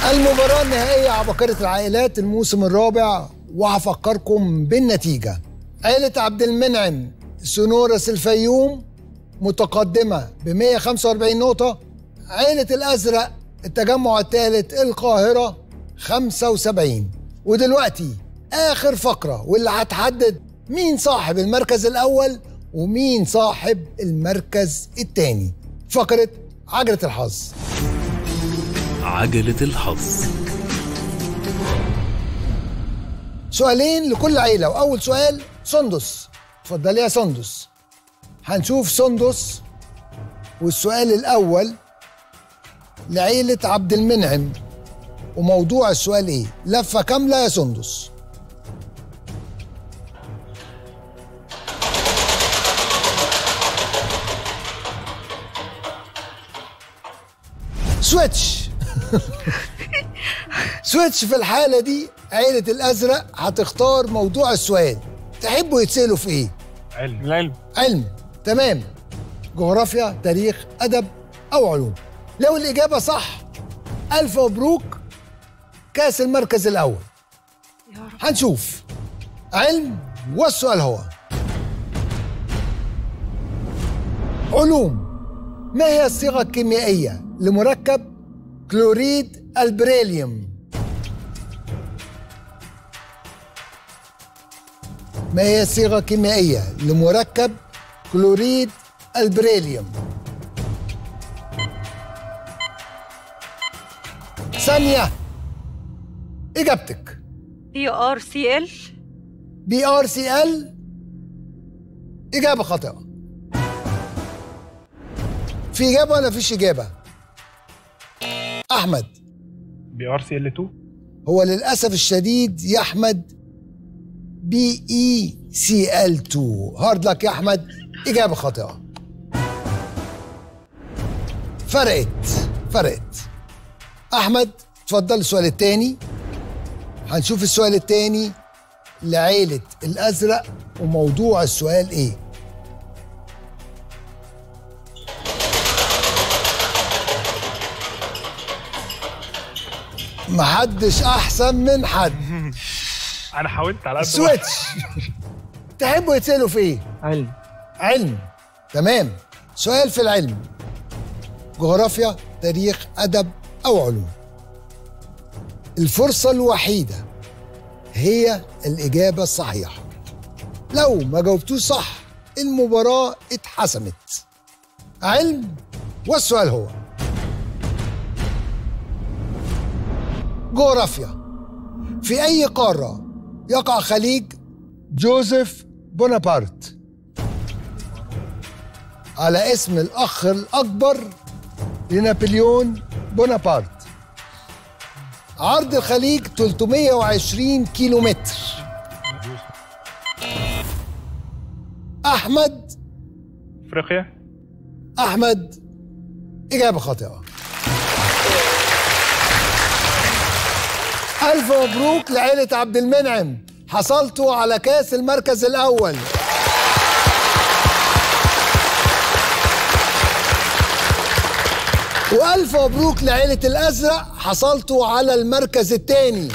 المباراة النهائية عباقرة العائلات الموسم الرابع وهفكركم بالنتيجة عائلة عبد المنعم سونورس الفيوم متقدمة ب 145 نقطة عائلة الأزرق التجمع الثالث القاهرة 75 ودلوقتي آخر فقرة واللي هتحدد مين صاحب المركز الأول ومين صاحب المركز الثاني فقرة عجلة الحظ عجلة الحظ سؤالين لكل عيلة وأول سؤال سندس اتفضلي يا سندس هنشوف سندس والسؤال الأول لعيلة عبد المنعم وموضوع السؤال إيه؟ لفة كاملة يا سندس سويتش سويتش في الحالة دي عيلة الأزرق هتختار موضوع السؤال تحبوا يتسألوا في إيه؟ علم العلم علم تمام جغرافيا تاريخ أدب أو علوم لو الإجابة صح ألف مبروك كاس المركز الأول يا رب هنشوف علم والسؤال هو علوم ما هي الصيغة الكيميائية لمركب كلوريد البريليوم ما هي الصيغة الكيميائية لمركب كلوريد البريليوم ثانية إجابتك بي ار سي ال بي ار سي ال إجابة خاطئة في إجابة ولا فيش إجابة؟ أحمد بي ار سي ال 2 هو للأسف الشديد يا أحمد بي إي سي ال 2 هارد لك يا أحمد إجابة خاطئة فرقت فرقت أحمد اتفضل السؤال التاني هنشوف السؤال التاني لعيلة الأزرق وموضوع السؤال إيه محدش أحسن من حد انا حاولت على قد ما سويتش تحبوا يتسألوا في إيه؟ علم علم تمام سؤال في العلم جغرافيا تاريخ أدب أو علوم الفرصة الوحيدة هي الإجابة الصحيحة لو ما جاوبتوش صح المباراة اتحسمت علم والسؤال هو جغرافيا في أي قارة يقع خليج جوزيف بونابرت على اسم الأخ الأكبر لنابليون بونابرت عرض الخليج 320 كيلو متر أحمد افريقيا أحمد إجابة خاطئة ألف مبروك لعيلة عبد المنعم حصلتوا على كاس المركز الأول وألف مبروك لعيلة الأزرق حصلتوا على المركز الثاني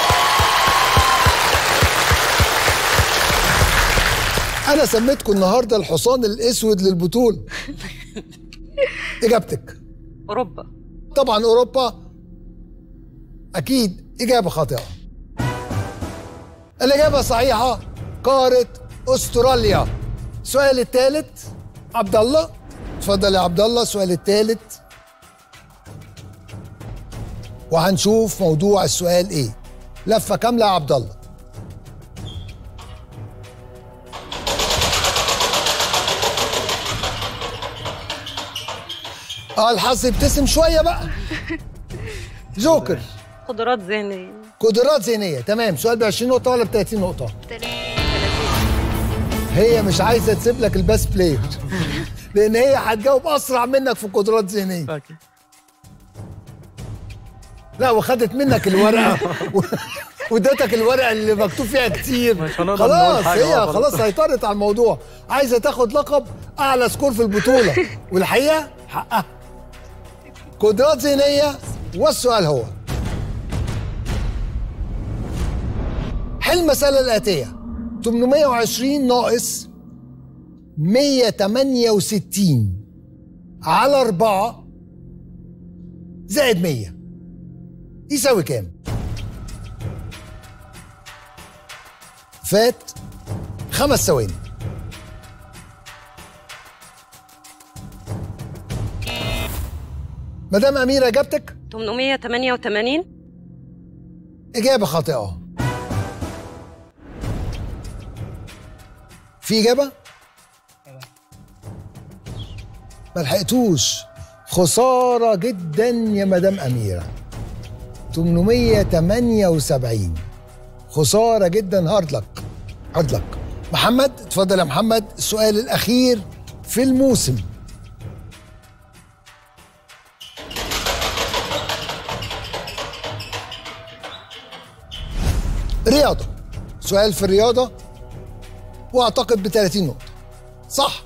أنا سميتكم النهاردة الحصان الأسود للبطولة إجابتك اوروبا طبعا أوروبا أكيد إجابة خاطئة الإجابة الصحيحة قارة أستراليا السؤال الثالث عبد الله اتفضل يا عبد الله السؤال الثالث وهنشوف موضوع السؤال ايه لفه كامله يا عبد الله اه الحظ يبتسم شويه بقى جوكر قدرات ذهنيه قدرات ذهنيه تمام سؤال ب 20 نقطه ولا ب 30 نقطه هي مش عايزه تسيب لك الباس بلاير لان هي هتجاوب اسرع منك في قدرات ذهنيه فاكر لا وخدت منك الورقه و- وادتك الورقه اللي مكتوب فيها كتير مش هنقدر خلاص نقول حاجة هي بقى خلاص خلاص. سيطرت على الموضوع عايزه تاخد لقب اعلى سكور في البطوله والحقيقه حقها قدرات ذهنيه والسؤال هو حل المسألة الآتية 820 ناقص 168 على 4 زائد 100 يساوي كام؟ فات خمس ثواني مدام أميرة إجابتك 888 إجابة خاطئة في إجابة؟ ما لحقتوش خسارة جدا يا مدام أميرة 878 خسارة جدا هارد لك هارد لك محمد اتفضل يا محمد السؤال الأخير في الموسم رياضة سؤال في الرياضة واعتقد ب 30 نقطة صح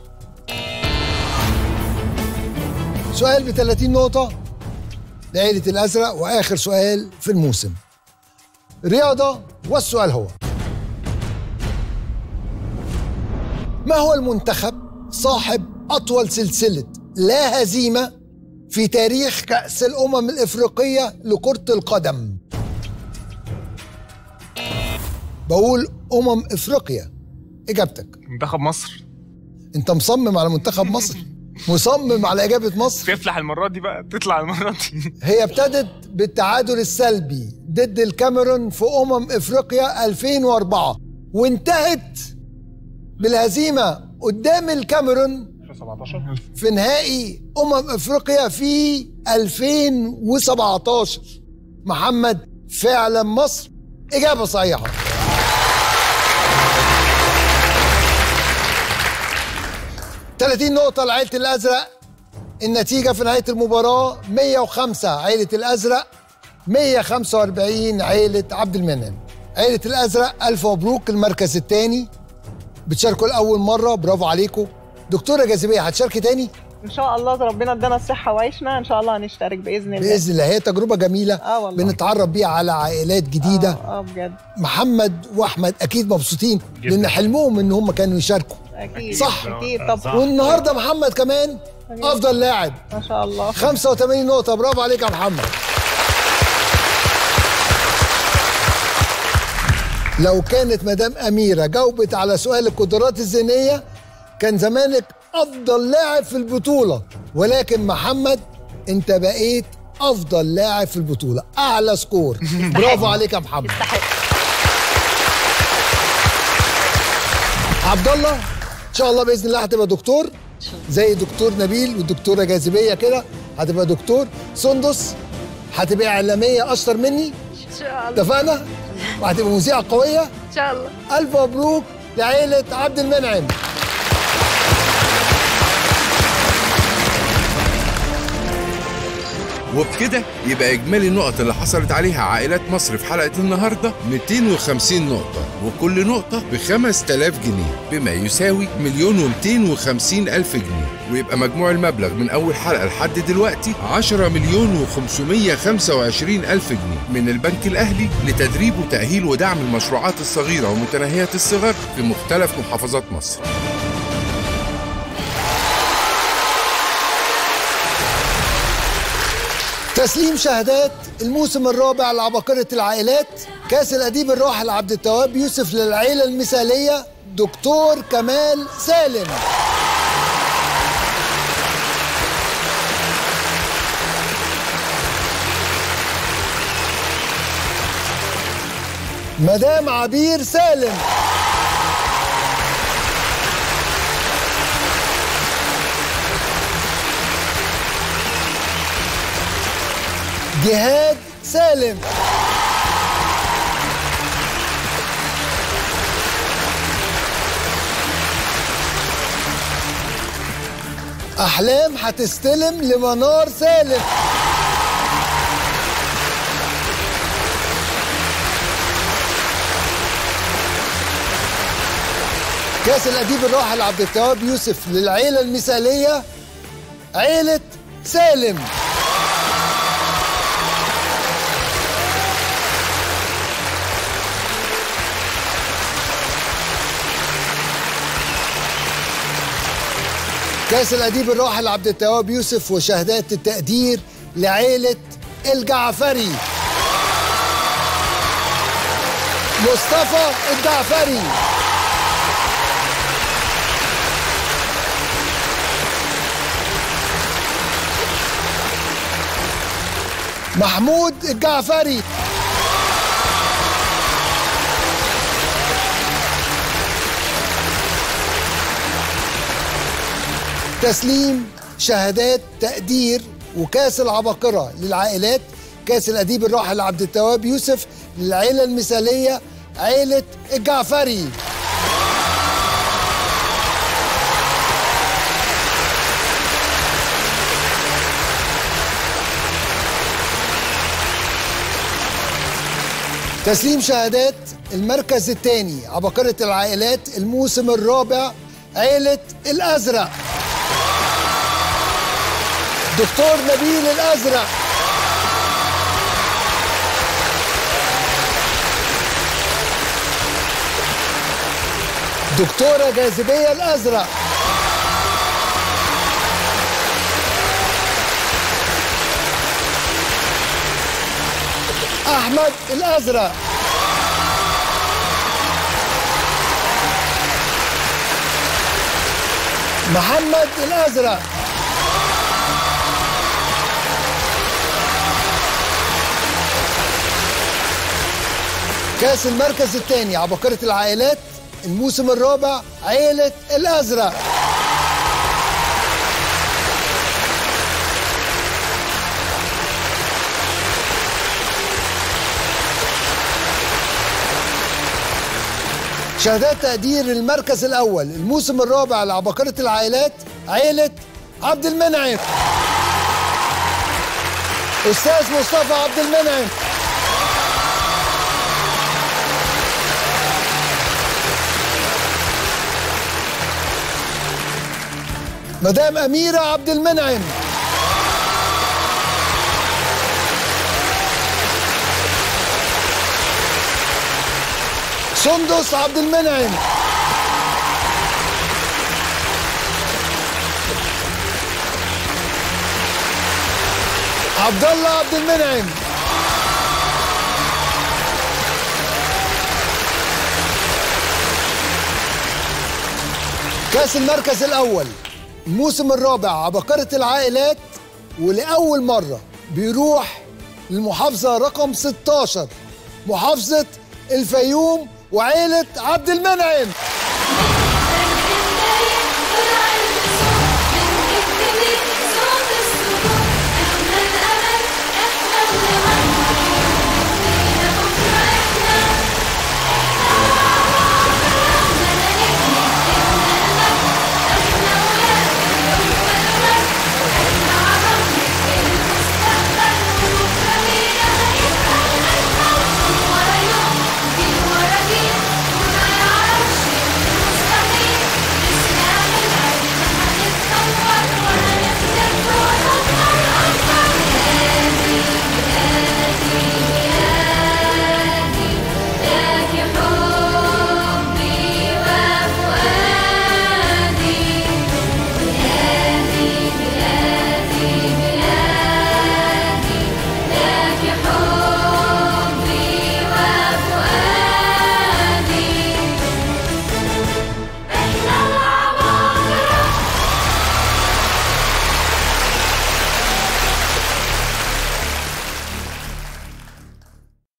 سؤال ب 30 نقطة لعيلة الأزرق وآخر سؤال في الموسم رياضة والسؤال هو ما هو المنتخب صاحب أطول سلسلة لا هزيمة في تاريخ كأس الأمم الإفريقية لكرة القدم بقول أمم إفريقيا إجابتك منتخب مصر أنت مصمم على منتخب مصر مصمم على إجابة مصر تفلح المره دي بقى تطلع المره دي هي ابتدت بالتعادل السلبي ضد الكاميرون في أمم إفريقيا 2004 وانتهت بالهزيمة قدام الكاميرون 17 في نهائي أمم إفريقيا في 2017 محمد فعلا مصر إجابة صحيحة ثلاثين نقطة لعيلة الأزرق النتيجة في نهاية المباراة 105 عيلة الأزرق 145 عيلة عبد المنعم عيلة الأزرق ألف مبروك المركز الثاني بتشاركوا لأول مرة برافو عليكم دكتورة جاذبية هتشاركي تاني ان شاء الله ربنا ادانا الصحه وعيشنا ان شاء الله هنشترك باذن الله بإذن الله هي تجربة جميلة اه والله بنتعرف بيها على عائلات جديدة اه, آه بجد محمد واحمد اكيد مبسوطين جداً. لان حلمهم ان هم كانوا يشاركوا اكيد صح. اكيد طبعا والنهارده محمد كمان افضل لاعب ما شاء الله 85 نقطه برافو عليك يا محمد لو كانت مدام اميره جاوبت على سؤال القدرات الذهنيه كان زمانك افضل لاعب في البطوله ولكن محمد انت بقيت افضل لاعب في البطوله اعلى سكور برافو عليك يا محمد يستحق عبد الله ان شاء الله باذن الله هتبقى دكتور زي دكتور نبيل والدكتوره جاذبيه كده هتبقى دكتور سندس هتبقى اعلاميه اشطر مني ان شاء الله اتفقنا وهتبقى مذيعه قويه ان شاء الله الف مبروك لعيله عبد المنعم وبكده يبقى إجمالي النقط اللي حصلت عليها عائلات مصر في حلقة النهاردة 250 نقطة وكل نقطة ب 5000 جنيه بما يساوي مليون و250 ألف جنيه ويبقى مجموع المبلغ من أول حلقة لحد دلوقتي 10 مليون و525 ألف جنيه من البنك الأهلي لتدريب وتأهيل ودعم المشروعات الصغيرة ومتناهية الصغر في مختلف محافظات مصر تسليم شهادات الموسم الرابع لعباقرة العائلات كاس الأديب الراحل عبد التواب يوسف للعيلة المثالية دكتور كمال سالم مدام عبير سالم جهاد سالم أحلام هتستلم لمنار سالم كاس الأديب الراحل عبد التواب يوسف للعيلة المثالية عيلة سالم كاس الأديب الراحل عبد التواب يوسف وشهادات التقدير لعيلة الجعفري مصطفى الجعفري محمود الجعفري تسليم شهادات تقدير وكاس العباقرة للعائلات كاس الأديب الراحل عبد التواب يوسف للعيلة المثالية عيلة الجعفري تسليم شهادات المركز الثاني عباقرة العائلات الموسم الرابع عيلة الأزرق دكتور نبيل الأزرق دكتورة جاذبية الأزرق أحمد الأزرق محمد الأزرق كاس المركز الثاني عباقرة العائلات الموسم الرابع عيلة الأزرق شهادات تقدير المركز الأول الموسم الرابع لعباقرة العائلات عيلة عبد المنعم أستاذ مصطفى عبد المنعم مدام أميرة عبد المنعم سندس عبد المنعم عبد الله عبد المنعم كاس المركز الأول الموسم الرابع عباقرة العائلات ولأول مرة بيروح للمحافظة رقم 16 محافظة الفيوم وعيلة عبد المنعم